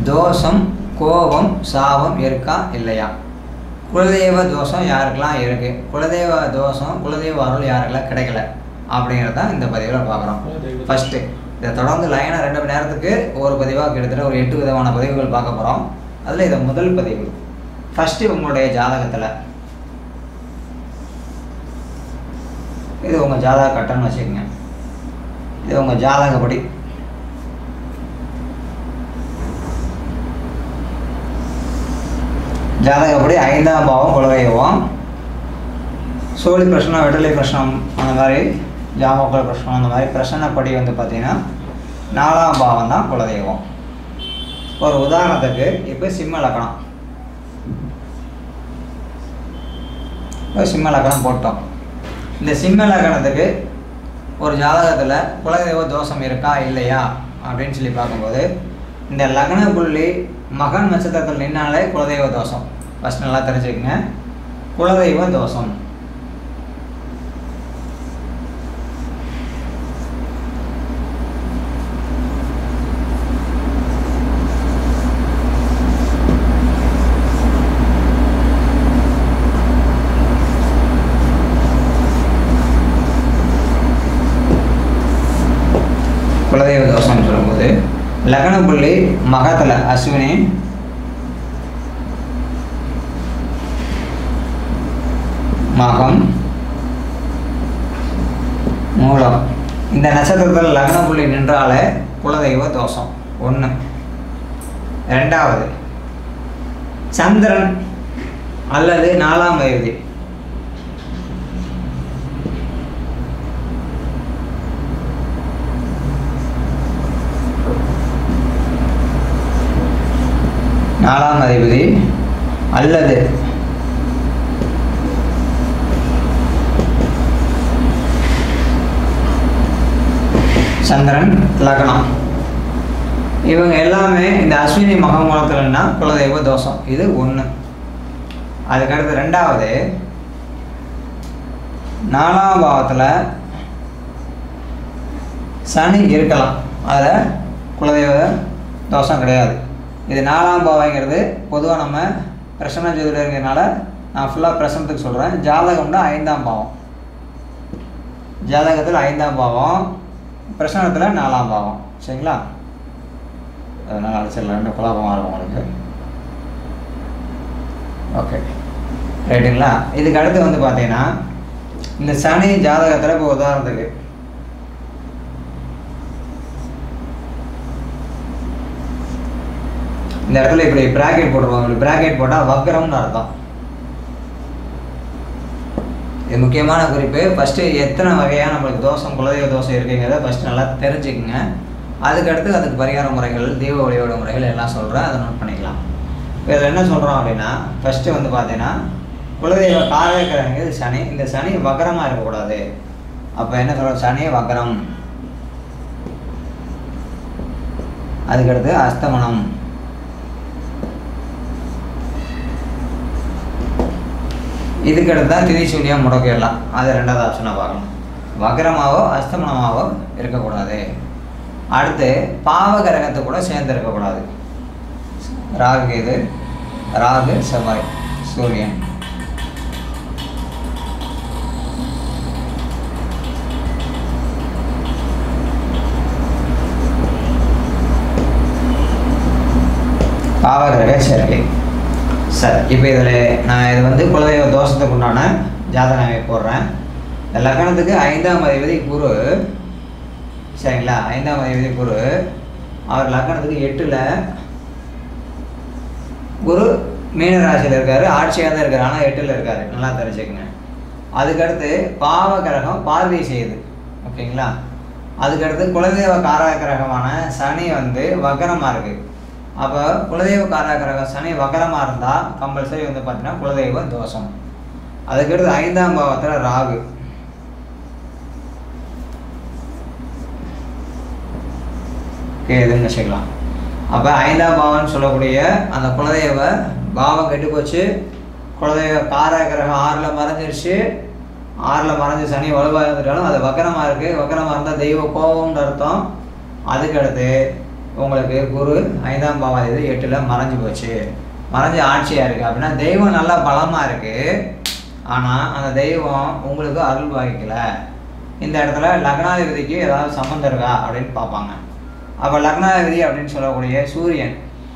தோஷம் கோபம் சாபம் இருக்கா இல்லையா குலதெய்வ தோஷம் யாருக்கெல்லாம் இருக்குது குலதெய்வ தோஷம் குலதெய்வ அருள் யாருக்கெல்லாம் கிடைக்கல அப்படிங்கிறது தான் இந்த பதிவில் பார்க்குறோம் ஃபஸ்ட்டு இதை தொடர்ந்து லைனாக ரெண்டு மணி நேரத்துக்கு ஒரு பதிவாக கிட்டத்தட்ட ஒரு எட்டு விதமான பதிவுகள் பார்க்க போகிறோம் அதில் இது முதல் பதிவு ஃபஸ்ட்டு உங்களுடைய ஜாதகத்தில் இது உங்கள் ஜாதக கட்டணம் வச்சுக்கோங்க இது உங்கள் ஜாதகப்படி ஜாதகப்படி ஐந்தாம் பாவம் குலதெய்வம் சோழி பிரச்சனை வெட்டலை பிரச்சனம் அந்த மாதிரி ஜாமக்கல் பிரச்சனம் அந்த மாதிரி பிரச்சனைப்படி வந்து பார்த்திங்கன்னா நாலாம் பாவம் தான் குலதெய்வம் ஒரு உதாரணத்துக்கு இப்போ சிம்ம லக்கணம் இப்போ சிம்ம லக்கணம் போட்டோம் இந்த சிம்ம லக்கணத்துக்கு ஒரு ஜாதகத்தில் குலதெய்வ தோஷம் இருக்கா இல்லையா அப்படின்னு சொல்லி பார்க்கும்போது இந்த லக்ன புள்ளி மகன் நட்சத்திரத்தில் நின்னாலே குலதெய்வ தோஷம் ஃபஸ்ட் நல்லா தெரிஞ்சுக்கங்க குலதெய்வ தோஷம் குலதெய்வ தோஷம்னு சொல்லும்போது லக்ன புள்ளி மகத்தில் அஸ்வினி மகம் மூலம் இந்த நட்சத்திரத்தில் லக்ன புள்ளி நின்றாலே குலதெய்வ தோஷம் ஒன்று ரெண்டாவது சந்திரன் அல்லது நாலாம் வயது நாலாம் அதிபதி அல்லது சந்திரன் லக்னம் இவங்க எல்லாமே இந்த அஸ்வினி மகமூலத்தில்னா குலதெய்வ தோஷம் இது ஒன்று அதுக்கடுத்து ரெண்டாவது நாலாம் பாவத்தில் சனி இருக்கலாம் அதில் குலதெய்வ தோஷம் கிடையாது இது நாலாம் பாவங்கிறது பொதுவாக நம்ம பிரசன்ன ஜோதிடங்கிறதுனால நான் ஃபுல்லாக பிரசனத்துக்கு சொல்கிறேன் ஜாதகம்னா ஐந்தாம் பாவம் ஜாதகத்தில் ஐந்தாம் பாவம் பிரசனத்தில் நாலாம் பாவம் சரிங்களா அதனால் அடிச்சிடலாம் ரெண்டு குழப்பமாக இருக்கும் உங்களுக்கு ஓகே ரைட்டுங்களா இதுக்கு அடுத்து வந்து பார்த்தீங்கன்னா இந்த சனி ஜாதகத்தில் இப்போ உதாரணத்துக்கு இந்த இடத்துல இப்படி பிராக்கெட் போட்டுருவாங்க இப்படி பிராக்கெட் போட்டால் வக்கரம்னு அர்த்தம் இது முக்கியமான குறிப்பு ஃபஸ்ட்டு எத்தனை வகையாக நம்மளுக்கு தோஷம் குலதெய்வ தோஷம் இருக்குங்கிறத ஃபஸ்ட்டு நல்லா தெரிஞ்சுக்குங்க அதுக்கடுத்து அதுக்கு பரிகார முறைகள் தெய்வ வழிபாடு முறைகள் எல்லாம் சொல்கிறேன் அதை நோட் பண்ணிக்கலாம் இப்போ இதில் என்ன சொல்கிறோம் அப்படின்னா ஃபஸ்ட்டு வந்து பார்த்தீங்கன்னா குலதெய்வ காரகிரகங்கிறது சனி இந்த சனி வக்கரமாக இருக்கக்கூடாது அப்போ என்ன சொல்கிறோம் சனி வக்கரம் அதுக்கடுத்து அஸ்தமனம் இதுக்கடுத்து தான் திரிசூன்யம் முடக்கிடலாம் அது ரெண்டாவது ஆப்ஷனாக பார்க்கணும் வக்ரமாவோ அஸ்தமனமாவோ இருக்கக்கூடாது அடுத்து பாவ கிரகத்தை கூட சேர்ந்து இருக்கக்கூடாது ராகு இது ராகு செவ்வாய் சூரியன் பாவகிரக சேர்க்கை சரி இப்போ இதில் நான் இது வந்து குலதெய்வ தோஷத்துக்கு உண்டான ஜாதக அமைப்பு போடுறேன் இந்த லக்னத்துக்கு ஐந்தாம் அதிபதி குரு சரிங்களா ஐந்தாம் அதிபதி குரு அவர் லக்னத்துக்கு எட்டில் குரு மீன ராசியில் இருக்காரு ஆட்சியாக தான் இருக்காரு ஆனால் எட்டில் இருக்காரு நல்லா தெரிஞ்சுக்கங்க அதுக்கடுத்து பாவ கிரகம் பார்வை செய்யுது ஓகேங்களா அதுக்கடுத்து குலதெய்வ காரக கிரகமான சனி வந்து வக்கரமாக இருக்குது அப்போ குலதெய்வ காரகிரகம் சனி வக்கரமாக இருந்தால் கம்பல்சரி வந்து பார்த்தீங்கன்னா குலதெய்வ தோஷம் அதுக்கடுத்து ஐந்தாம் பாவத்தில் ராகு கேதுன்னு வச்சுக்கலாம் அப்போ ஐந்தாம் பாவம்னு சொல்லக்கூடிய அந்த குலதெய்வ பாவம் கெட்டு போச்சு குலதெய்வ காரகிரகம் ஆறில் மறைஞ்சிருச்சு ஆறில் மறைஞ்சு சனி வலுவாக இருந்துட்டாலும் அது வக்கரமாக இருக்குது வக்கரமாக இருந்தால் தெய்வ கோபம்னு அர்த்தம் அதுக்கடுத்து உங்களுக்கு குரு ஐந்தாம் பாவாதிபதி எட்டில் மறைஞ்சு போச்சு மறைஞ்சு ஆட்சியாக இருக்குது அப்படின்னா தெய்வம் நல்லா பலமாக இருக்குது ஆனால் அந்த தெய்வம் உங்களுக்கு அருள் பாதிக்கல இந்த இடத்துல லக்னாதிபதிக்கு ஏதாவது சம்மந்தம் இருக்கா அப்படின்னு பார்ப்பாங்க அப்போ லக்னாதிபதி அப்படின்னு சொல்லக்கூடிய சூரியன்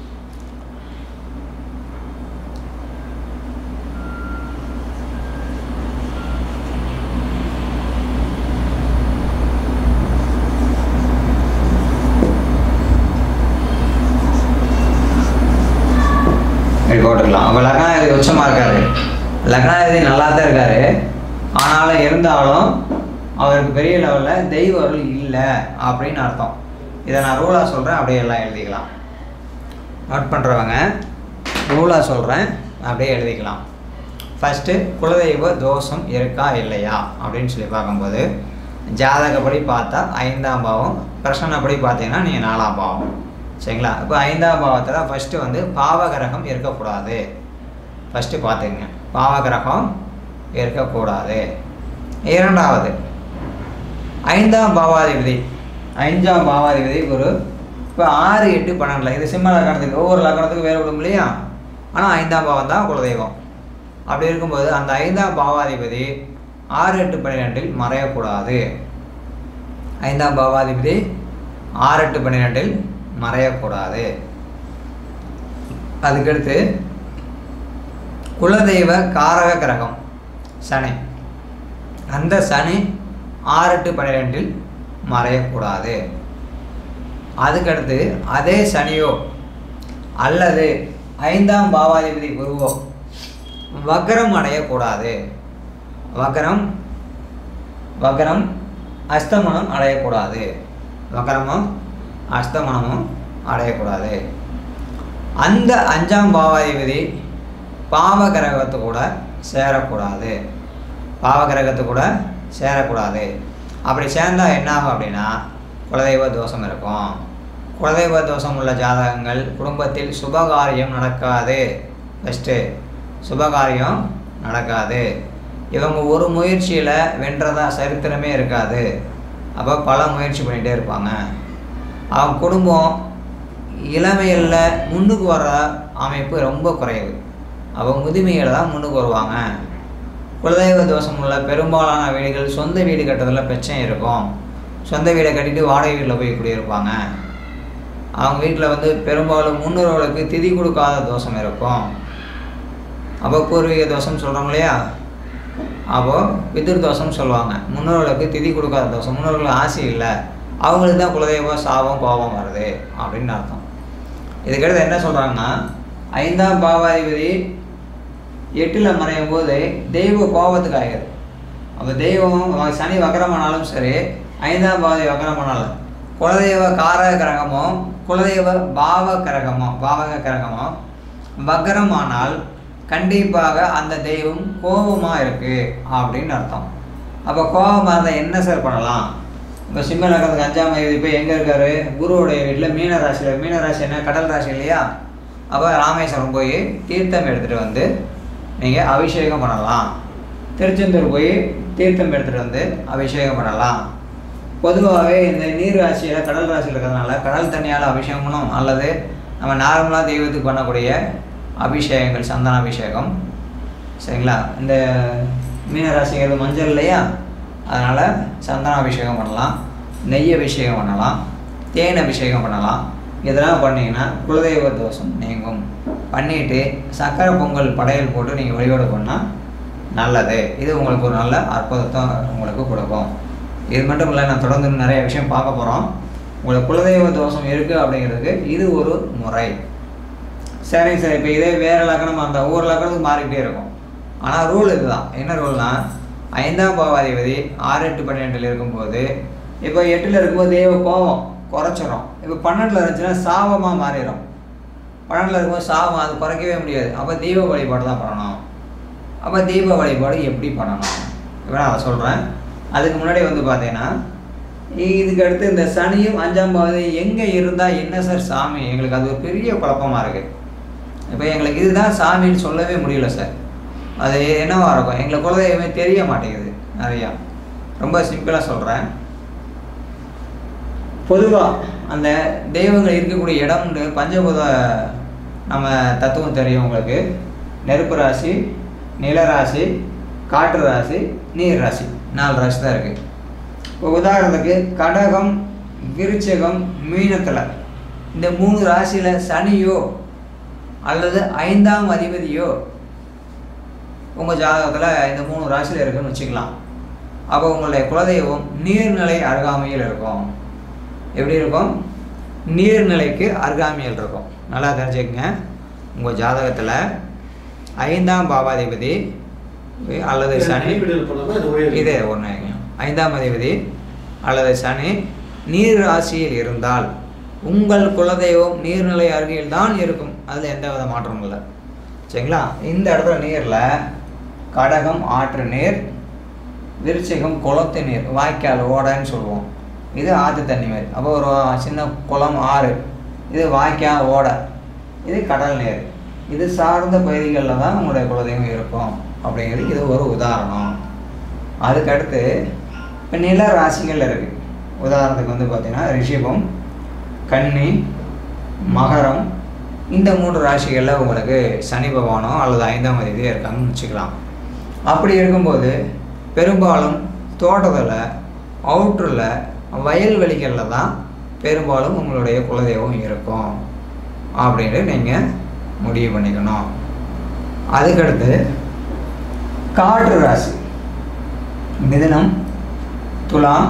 இப்படி போட்டுக்கலாம் அப்போ லக்னாதிபதி உச்சமாக இருக்காரு லக்னாதிபதி நல்லா தான் இருக்காரு ஆனாலும் இருந்தாலும் அவருக்கு பெரிய லெவலில் தெய்வ அருள் இல்லை அப்படின்னு அர்த்தம் இதை நான் ரூலாக சொல்கிறேன் அப்படியே எல்லாம் எழுதிக்கலாம் நோட் பண்ணுறவங்க ரூலாக சொல்கிறேன் அப்படியே எழுதிக்கலாம் ஃபஸ்ட்டு குலதெய்வ தோஷம் இருக்கா இல்லையா அப்படின்னு சொல்லி பார்க்கும்போது ஜாதகப்படி பார்த்தா ஐந்தாம் பாவம் பிரசன்னப்படி பார்த்தீங்கன்னா நீங்கள் நாலாம் பாவம் சரிங்களா இப்போ ஐந்தாம் பாவத்தில் ஃபஸ்ட்டு வந்து பாவகிரகம் இருக்கக்கூடாது ஃபஸ்ட்டு பார்த்துக்குங்க பாவகிரகம் இருக்கக்கூடாது இரண்டாவது ஐந்தாம் பாவாதிபதி ஐந்தாம் பாவாதிபதி குரு இப்போ ஆறு எட்டு பன்னெண்டில் இது சிம்ம லக்கணத்துக்கு ஒவ்வொரு லக்கணத்துக்கும் வேறுபடும் இல்லையா ஆனால் ஐந்தாம் பாவம் தான் குலதெய்வம் அப்படி இருக்கும்போது அந்த ஐந்தாம் பாவாதிபதி ஆறு எட்டு பன்னிரெண்டில் மறையக்கூடாது ஐந்தாம் பாவாதிபதி ஆறு எட்டு பன்னிரெண்டில் மறையக்கூடாது அதுக்கடுத்து குலதெய்வ காரக கிரகம் சனி அந்த சனி ஆறு எட்டு பன்னிரெண்டில் மறையக்கூடாது அதுக்கடுத்து அதே சனியோ அல்லது ஐந்தாம் பாவாதிபதி குருவோ வக்ரம் அடையக்கூடாது வக்ரம் வக்ரம் அஸ்தமனம் அடையக்கூடாது வக்ரமும் அஸ்தமனமும் அடையக்கூடாது அந்த அஞ்சாம் பாவாதிபதி பாவகிரகத்து கூட சேரக்கூடாது பாவகிரகத்து கூட சேரக்கூடாது அப்படி சேர்ந்தா என்ன ஆகும் அப்படின்னா குலதெய்வ தோஷம் இருக்கும் குலதெய்வ தோஷம் உள்ள ஜாதகங்கள் குடும்பத்தில் சுபகாரியம் நடக்காது ஃபஸ்ட்டு சுபகாரியம் நடக்காது இவங்க ஒரு முயற்சியில் வென்றதா சரித்திரமே இருக்காது அப்போ பல முயற்சி பண்ணிகிட்டே இருப்பாங்க அவங்க குடும்பம் இளமையில் முன்னுக்கு வர அமைப்பு ரொம்ப குறைவு அவங்க முதுமையில் தான் முன்னுக்கு வருவாங்க குலதெய்வ தோஷம் உள்ள பெரும்பாலான வீடுகள் சொந்த வீடு கட்டுறதுல பிரச்சனை இருக்கும் சொந்த வீடை கட்டிட்டு வாடகை வீட்டில் போய் குடியிருப்பாங்க அவங்க வீட்டில் வந்து பெரும்பாலும் முன்னோர்களுக்கு திதி கொடுக்காத தோஷம் இருக்கும் அப்போ பூர்வீக தோஷம் சொல்கிறோம் இல்லையா அப்போது பிதிர் தோஷம் சொல்லுவாங்க முன்னோர்களுக்கு திதி கொடுக்காத தோஷம் முன்னோர்களுக்கு ஆசை இல்லை அவங்களுக்கு தான் குலதெய்வம் சாபம் கோபம் வருது அப்படின்னு அர்த்தம் இதுக்கடுத்து என்ன சொல்கிறாங்கன்னா ஐந்தாம் பாவாதிபதி எட்டில் மறையும் போது தெய்வ கோபத்துக்கு ஆகிடுது அப்போ தெய்வம் சனி வக்கரமானாலும் சரி ஐந்தாம் பாவதி வக்கரமானாலும் குலதெய்வ காரக கிரகமோ குலதெய்வ பாவ கிரகமோ பாவக கிரகமோ வக்கரமானால் கண்டிப்பாக அந்த தெய்வம் கோபமாக இருக்குது அப்படின்னு அர்த்தம் அப்போ கோபமாக இருந்தால் என்ன சார் பண்ணலாம் இப்போ சிம்ம லக்கணத்துக்கு அஞ்சாம் தேதி இப்போ எங்கே இருக்காரு குருவுடைய வீட்டில் மீன ராசியில் மீன ராசி என்ன கடல் ராசி இல்லையா அப்போ ராமேஸ்வரம் போய் தீர்த்தம் எடுத்துகிட்டு வந்து நீங்கள் அபிஷேகம் பண்ணலாம் திருச்செந்தூர் போய் தீர்த்தம் எடுத்துகிட்டு வந்து அபிஷேகம் பண்ணலாம் பொதுவாகவே இந்த நீர் ராசியில் கடல் ராசியில் இருக்கிறதுனால கடல் தண்ணியால் அபிஷேகம் பண்ணணும் அல்லது நம்ம நார்மலாக தெய்வத்துக்கு பண்ணக்கூடிய அபிஷேகங்கள் சந்தன அபிஷேகம் சரிங்களா இந்த மீன ராசிங்கிறது மஞ்சள் இல்லையா அதனால் சந்தன அபிஷேகம் பண்ணலாம் நெய் அபிஷேகம் பண்ணலாம் தேன் அபிஷேகம் பண்ணலாம் இதெல்லாம் பண்ணிங்கன்னா குலதெய்வ தோஷம் நீங்கும் பண்ணிவிட்டு சக்கரை பொங்கல் படையல் போட்டு நீங்கள் வழிபாடு பண்ணால் நல்லது இது உங்களுக்கு ஒரு நல்ல அற்புதத்தை உங்களுக்கு கொடுக்கும் இது மட்டும் இல்லை நான் தொடர்ந்து நிறைய விஷயம் பார்க்க போகிறோம் உங்களுக்கு குலதெய்வ தோஷம் இருக்குது அப்படிங்கிறதுக்கு இது ஒரு முறை சரிங்க சார் இப்போ இதே வேறு லக்கணமாக இருந்தால் ஒவ்வொரு லக்கணத்துக்கு மாறிக்கிட்டே இருக்கும் ஆனால் ரூல் இதுதான் என்ன ரூல்னா ஐந்தாம் பாவாதிபதி ஆறு எட்டு பன்னிரெண்டில் இருக்கும்போது இப்போ எட்டில் இருக்கும்போது தெய்வ கோபம் குறைச்சிரும் இப்போ பன்னெண்டில் இருந்துச்சுன்னா சாபமாக மாறிடும் பன்னெண்டில் இருக்கும்போது சாபம் அது குறைக்கவே முடியாது அப்போ தெய்வ வழிபாடு தான் பண்ணணும் அப்போ தெய்வ வழிபாடு எப்படி பண்ணணும் இப்போ நான் அதை சொல்கிறேன் அதுக்கு முன்னாடி வந்து பார்த்தீங்கன்னா இதுக்கு அடுத்து இந்த சனியும் அஞ்சாம் பாவதி எங்கே இருந்தால் என்ன சார் சாமி எங்களுக்கு அது ஒரு பெரிய குழப்பமாக இருக்குது இப்போ எங்களுக்கு இதுதான் சாமின்னு சொல்லவே முடியல சார் அது என்னவா இருக்கும் எங்களுக்கு குலதெய்வமே தெரிய மாட்டேங்குது நிறையா ரொம்ப சிம்பிளாக சொல்கிறேன் பொதுவாக அந்த தெய்வங்கள் இருக்கக்கூடிய இடம் உண்டு பஞ்சபூத நம்ம தத்துவம் தெரியும் உங்களுக்கு நெருப்பு ராசி நிலராசி காற்று ராசி நீர் ராசி நாலு ராசி தான் இருக்குது இப்போ உதாரணத்துக்கு கடகம் விருச்சகம் மீனத்தில் இந்த மூணு ராசியில் சனியோ அல்லது ஐந்தாம் அதிபதியோ உங்கள் ஜாதகத்தில் இந்த மூணு ராசியில் இருக்குன்னு வச்சுக்கலாம் அப்போ உங்களுடைய குலதெய்வம் நீர்நிலை அருகாமையில் இருக்கும் எப்படி இருக்கும் நீர்நிலைக்கு அருகாமையில் இருக்கும் நல்லா தெரிஞ்சுக்கங்க உங்கள் ஜாதகத்தில் ஐந்தாம் பாவாதிபதி அல்லது சனி வீடுகள் பண்ணாம இது ஒரே இதே ஒன்று ஐந்தாம் அதிபதி அல்லது சனி நீர் ராசியில் இருந்தால் உங்கள் குலதெய்வம் நீர்நிலை அருகில் தான் இருக்கும் அதில் எந்த வித மாற்றமும் இல்லை சரிங்களா இந்த இடத்துல நீரில் கடகம் ஆற்று நீர் விருச்சிகம் குளத்து நீர் வாய்க்கால் ஓடைன்னு சொல்லுவோம் இது ஆற்று தண்ணி மாதிரி அப்போ ஒரு சின்ன குளம் ஆறு இது வாய்க்கால் ஓடை இது கடல் நீர் இது சார்ந்த பகுதிகளில் தான் உங்களுடைய குலதெய்வம் இருக்கும் அப்படிங்கிறது இது ஒரு உதாரணம் அதுக்கடுத்து இப்போ நில ராசிகள் இருக்குது உதாரணத்துக்கு வந்து பார்த்தீங்கன்னா ரிஷிபம் கன்னி மகரம் இந்த மூன்று ராசிகளில் உங்களுக்கு சனி பகவானோ அல்லது ஐந்தாம் அதிபதியோ இருக்காங்கன்னு வச்சுக்கலாம் அப்படி இருக்கும்போது பெரும்பாலும் தோட்டத்தில் அவுட்டரில் வயல்வெளிகளில் தான் பெரும்பாலும் உங்களுடைய குலதெய்வம் இருக்கும் அப்படின்னு நீங்கள் முடிவு பண்ணிக்கணும் அதுக்கடுத்து காற்று ராசி மிதுனம் துலாம்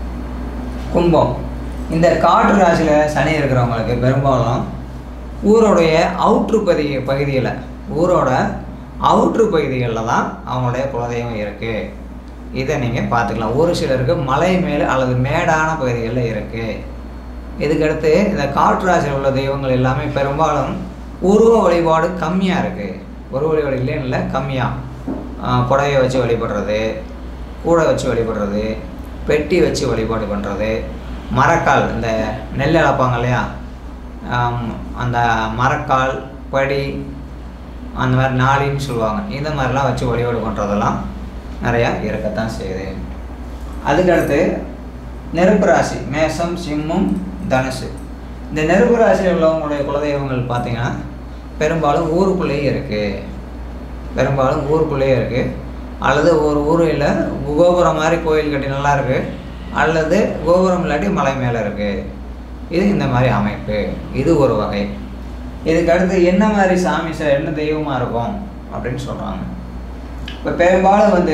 கும்பம் இந்த காற்று ராசியில் சனி இருக்கிறவங்களுக்கு பெரும்பாலும் ஊரோடைய அவுட்ரு பகுதி பகுதியில் ஊரோட அவுட்ரு பகுதிகளில் தான் அவங்களுடைய குலதெய்வம் இருக்குது இதை நீங்கள் பார்த்துக்கலாம் ஒரு சிலருக்கு மலை மேல் அல்லது மேடான பகுதிகளில் இருக்குது இதுக்கடுத்து இந்த காற்று ராசியில் உள்ள தெய்வங்கள் எல்லாமே பெரும்பாலும் உருவ வழிபாடு கம்மியாக இருக்குது உருவ வழிபாடு இல்லைன்னு இல்லை கம்மியாக புடவையை வச்சு வழிபடுறது கூடை வச்சு வழிபடுறது பெட்டி வச்சு வழிபாடு பண்ணுறது மரக்கால் இந்த நெல் இழப்பாங்க இல்லையா ஆம், அந்த மரக்கால் படி அந்த மாதிரி நாளின்னு சொல்லுவாங்க இந்த மாதிரிலாம் வச்சு வழிபாடு பண்ணுறதெல்லாம் நிறையா இருக்கத்தான் செய்யுது அதுக்கடுத்து நெருப்பு ராசி மேசம் சிம்மம் தனுசு இந்த நெருப்பு ராசியில் உள்ளவங்களுடைய குலதெய்வங்கள் பார்த்தீங்கன்னா பெரும்பாலும் ஊருக்குள்ளேயே இருக்குது பெரும்பாலும் ஊருக்குள்ளேயே இருக்குது அல்லது ஒரு ஊரில் கோபுரம் மாதிரி கோயில் கட்டி நல்லா இருக்குது அல்லது கோபுரம் இல்லாட்டி மலை மேலே இருக்குது இது இந்த மாதிரி அமைப்பு இது ஒரு வகை இதுக்கு அடுத்து என்ன மாதிரி சாமி சார் என்ன தெய்வமாக இருக்கும் அப்படின்னு சொல்கிறாங்க இப்போ பெரும்பாலும் வந்து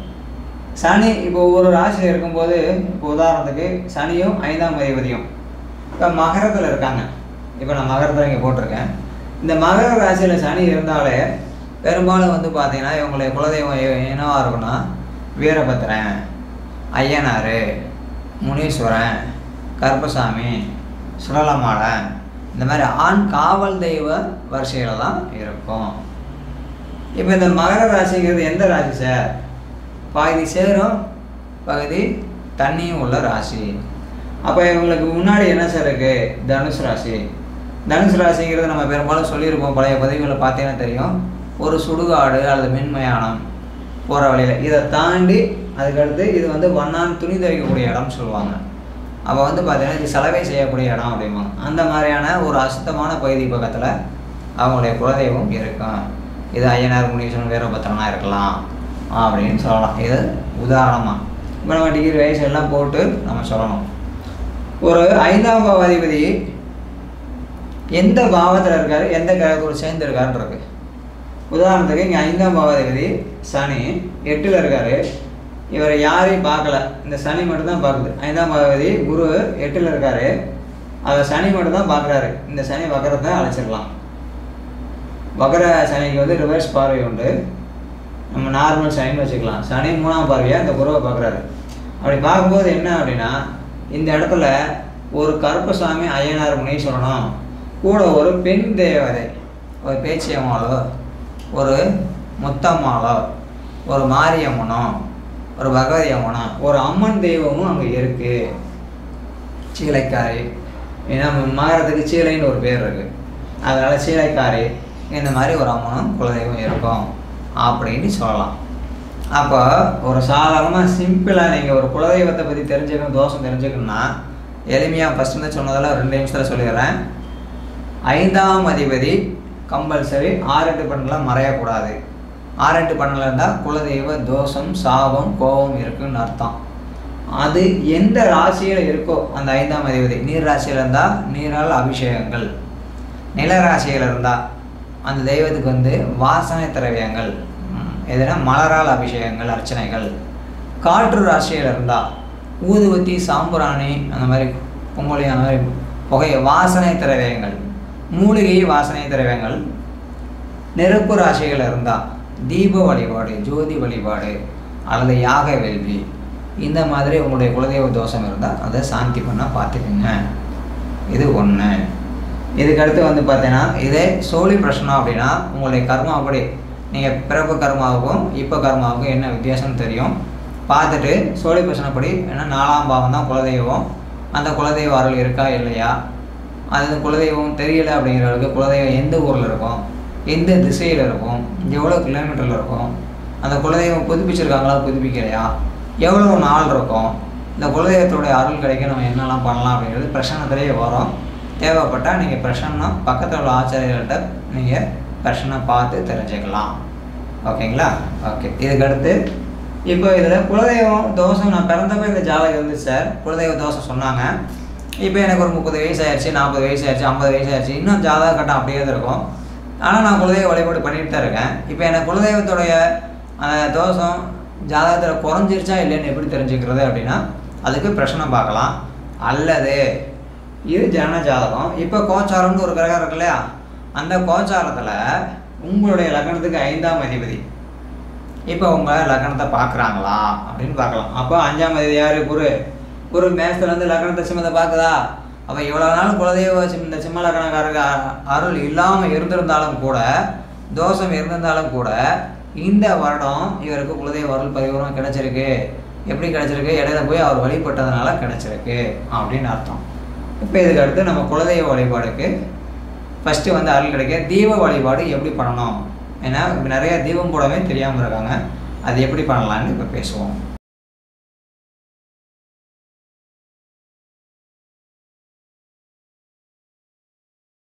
சனி இப்போ ஒரு ராசியில் இருக்கும்போது இப்போ உதாரணத்துக்கு சனியும் ஐந்தாம் அதிபதியும் இப்போ மகரத்தில் இருக்காங்க இப்போ நான் மகரத்தில் இங்கே போட்டிருக்கேன் இந்த மகர ராசியில் சனி இருந்தாலே பெரும்பாலும் வந்து பார்த்தீங்கன்னா இவங்களுடைய குலதெய்வம் எ- என்னவா இருக்கும்னா வீரபத்திரன் ஐயனார் முனீஸ்வரன் கருப்பசாமி சுடலமாடன் இந்த மாதிரி ஆண் காவல் தெய்வ வரிசையில் தான் இருக்கும் இப்போ இந்த மகர ராசிங்கிறது எந்த ராசி சார் பாதி சேரும் பகுதி தண்ணியும் உள்ள ராசி அப்போ இவங்களுக்கு முன்னாடி என்ன சார் இருக்குது தனுசு ராசி தனுசு ராசிங்கிறது நம்ம பெரும்பாலும் சொல்லியிருப்போம் பழைய பதிவுகளை பார்த்தீங்கன்னா தெரியும் ஒரு சுடுகாடு அல்லது மின்மயானம் போகிற வழியில் இதை தாண்டி அதுக்கடுத்து இது வந்து வண்ணான் துணி துவைக்கக்கூடிய இடம்னு சொல்லுவாங்க அப்போ வந்து பார்த்தீங்கன்னா இது சலவை செய்யக்கூடிய இடம் அப்படிம்பாங்க அந்த மாதிரியான ஒரு அசுத்தமான பகுதி பக்கத்தில் அவங்களுடைய குலதெய்வம் இருக்கும் இது ஐயனார் முனீஸ்வரன் வீரபத்திரனா இருக்கலாம் அப்படின்னு சொல்லலாம் இது உதாரணமாக இப்போ நம்ம டிகிரி வயசு எல்லாம் போட்டு நம்ம சொல்லணும் ஒரு ஐந்தாம் பாவாதிபதி எந்த பாவத்தில் இருக்காரு எந்த கிரகத்தோடு சேர்ந்து இருக்காருன்றது உதாரணத்துக்கு இங்கே ஐந்தாம் பாவாதிபதி சனி எட்டில் இருக்காரு இவர் யாரையும் பார்க்கல இந்த சனி மட்டும்தான் பார்க்குது ஐந்தாம் பாவாதிபதி குரு எட்டில் இருக்காரு அதை சனி மட்டும்தான் பார்க்குறாரு இந்த சனி வக்கரத்தை அழைச்சிடலாம் வக்கர சனிக்கு வந்து ரிவர்ஸ் பார்வை உண்டு நம்ம நார்மல் சனின்னு வச்சுக்கலாம் சனி மூணாம் பார்வையாக இந்த குருவை பார்க்குறாரு அப்படி பார்க்கும்போது என்ன அப்படின்னா இந்த இடத்துல ஒரு கருப்பசாமி ஐயனார் முனீஸ்வரனும் கூட ஒரு பெண் தேவதை ஒரு பேச்சியம்மாளோ ஒரு முத்தம்மாளோ ஒரு மாரியம்மனோ ஒரு பகவதி அம்மனோ ஒரு அம்மன் தெய்வமும் அங்கே இருக்குது சீலைக்காரி ஏன்னா மகரத்துக்கு சீலைன்னு ஒரு பேர் இருக்குது அதனால் சீலைக்காரி இந்த மாதிரி ஒரு அம்மனும் குலதெய்வம் இருக்கும் அப்படின்னு சொல்லலாம் அப்போ ஒரு சாதாரணமாக சிம்பிளாக நீங்கள் ஒரு குலதெய்வத்தை பற்றி தெரிஞ்சுக்கணும் தோஷம் தெரிஞ்சுக்கணும்னா எளிமையாக ஃபஸ்ட் வந்து சொன்னதெல்லாம் ரெண்டு நிமிஷத்தில் சொல்லிடுறேன் ஐந்தாம் அதிபதி கம்பல்சரி ஆறு எட்டு பண்ணலாம் மறையக்கூடாது ஆறு எட்டு பண்ணல இருந்தால் குலதெய்வ தோஷம் சாபம் கோபம் இருக்குன்னு அர்த்தம் அது எந்த ராசியில் இருக்கோ அந்த ஐந்தாம் அதிபதி நீர் ராசியில் இருந்தால் நீரால் அபிஷேகங்கள் நில ராசியில் இருந்தால் அந்த தெய்வத்துக்கு வந்து வாசனை திரவியங்கள் ம், எதுனா மலரால் அபிஷேகங்கள் அர்ச்சனைகள் காற்று ராசியில் இருந்தால் ஊதுவத்தி சாம்பிராணி அந்த மாதிரி பொங்கலி அந்த மாதிரி புகை வாசனை திரவியங்கள் மூலிகை வாசனை திரவியங்கள் நெருப்பு ராசிகள் இருந்தால் தீப வழிபாடு ஜோதி வழிபாடு அல்லது யாக வேள்வி இந்த மாதிரி உங்களுடைய குலதெய்வ தோஷம் இருந்தால் அதை சாந்தி பண்ண பார்த்துக்குங்க இது ஒன்று இதுக்கடுத்து வந்து பார்த்தீங்கன்னா இதே சோழி பிரச்சனை அப்படின்னா உங்களுடைய கர்மாப்படி நீங்கள் பிறப்பு கர்மாவுக்கும் இப்போ கர்மாவுக்கும் என்ன வித்தியாசம் தெரியும் பார்த்துட்டு சோழி பிரச்சனைப்படி ஏன்னா நாலாம் பாவம் தான் குலதெய்வம் அந்த குலதெய்வ அருள் இருக்கா இல்லையா அது குலதெய்வம் தெரியல அப்படிங்கிறவங்களுக்கு குலதெய்வம் எந்த ஊரில் இருக்கும் எந்த திசையில் இருக்கும் எவ்வளோ கிலோமீட்டரில் இருக்கும் அந்த குலதெய்வம் புதுப்பிச்சிருக்காங்களா புதுப்பிக்கலையா எவ்வளோ நாள் இருக்கும் இந்த குலதெய்வத்தோடைய அருள் கிடைக்க நம்ம என்னெல்லாம் பண்ணலாம் அப்படிங்கிறது பிரச்சனத்திலேயே வரும் தேவைப்பட்டால் நீங்கள் பிரச்சனை பக்கத்தில் உள்ள ஆச்சாரியர்கள்ட்ட நீங்கள் பிரச்சனை பார்த்து தெரிஞ்சுக்கலாம் ஓகேங்களா ஓகே இதுக்கடுத்து இப்போ இதில் குலதெய்வம் தோஷம் நான் பிறந்தப்ப இந்த ஜாதகம் இருந்துச்சு சார் குலதெய்வ தோஷம் சொன்னாங்க இப்போ எனக்கு ஒரு முப்பது வயசு ஆயிடுச்சு நாற்பது வயசு ஆயிடுச்சு ஐம்பது வயசு ஆயிடுச்சு இன்னும் ஜாதக கட்டம் அப்படியே தான் இருக்கும் ஆனால் நான் குலதெய்வ வழிபாடு பண்ணிட்டு தான் இருக்கேன் இப்போ எனக்கு குலதெய்வத்துடைய அந்த தோஷம் ஜாதகத்தில் குறைஞ்சிருச்சா இல்லைன்னு எப்படி தெரிஞ்சுக்கிறது அப்படின்னா அதுக்கு பிரச்சனை பார்க்கலாம் அல்லது இது ஜன ஜாதகம் இப்போ கோச்சாரம்னு ஒரு கிரகம் இருக்கு இல்லையா அந்த கோச்சாரத்தில் உங்களுடைய லக்னத்துக்கு ஐந்தாம் அதிபதி இப்போ உங்கள் லக்னத்தை பார்க்குறாங்களா அப்படின்னு பார்க்கலாம் அப்போ அஞ்சாம் அதிபதி யார் குரு குரு மேசத்துலேருந்து லக்னத்தை சிம்மத்தை பார்க்குதா அப்போ இவ்வளோ நாள் குலதெய்வ சிம் இந்த சிம்ம லக்னக்காரருக்கு அ- அருள் இல்லாமல் இருந்திருந்தாலும் கூட தோஷம் இருந்திருந்தாலும் கூட இந்த வருடம் இவருக்கு குலதெய்வ அருள் பரிவரம் கிடைச்சிருக்கு எப்படி கிடைச்சிருக்கு இடையில போய் அவர் வழிபட்டதுனால கிடைச்சிருக்கு அப்படின்னு அர்த்தம் இப்போ இதுக்கு அடுத்து நம்ம குலதெய்வ வழிபாடுக்கு ஃபஸ்ட்டு வந்து அருள் கிடைக்க தீப வழிபாடு எப்படி பண்ணணும் ஏன்னா இப்ப நிறைய தீபம் போடவே தெரியாமல் இருக்காங்க அது எப்படி பண்ணலான்னு இப்போ பேசுவோம்